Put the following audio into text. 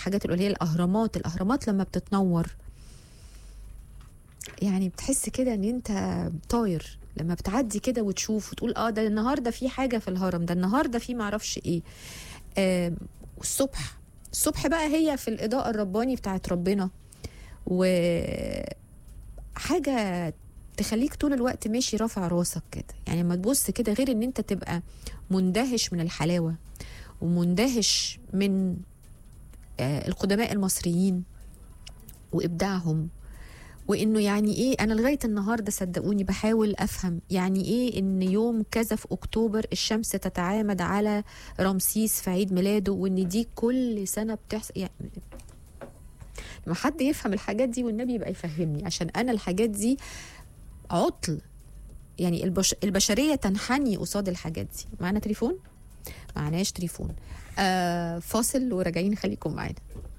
الحاجات اللي هي الاهرامات الاهرامات لما بتتنور يعني بتحس كده ان انت طاير لما بتعدي كده وتشوف وتقول اه ده النهارده في حاجه في الهرم ده النهارده في معرفش ايه آه والصبح الصبح بقى هي في الاضاءه الرباني بتاعت ربنا و حاجه تخليك طول الوقت ماشي رافع راسك كده يعني لما تبص كده غير ان انت تبقى مندهش من الحلاوه ومندهش من آه القدماء المصريين وابداعهم وانه يعني ايه انا لغايه النهارده صدقوني بحاول افهم يعني ايه ان يوم كذا في اكتوبر الشمس تتعامد على رمسيس في عيد ميلاده وان دي كل سنه بتحصل يعني لما حد يفهم الحاجات دي والنبي يبقى يفهمني عشان انا الحاجات دي عطل يعني البش... البشريه تنحني قصاد الحاجات دي معانا تليفون معناش تليفون آه فاصل وراجعين خليكم معانا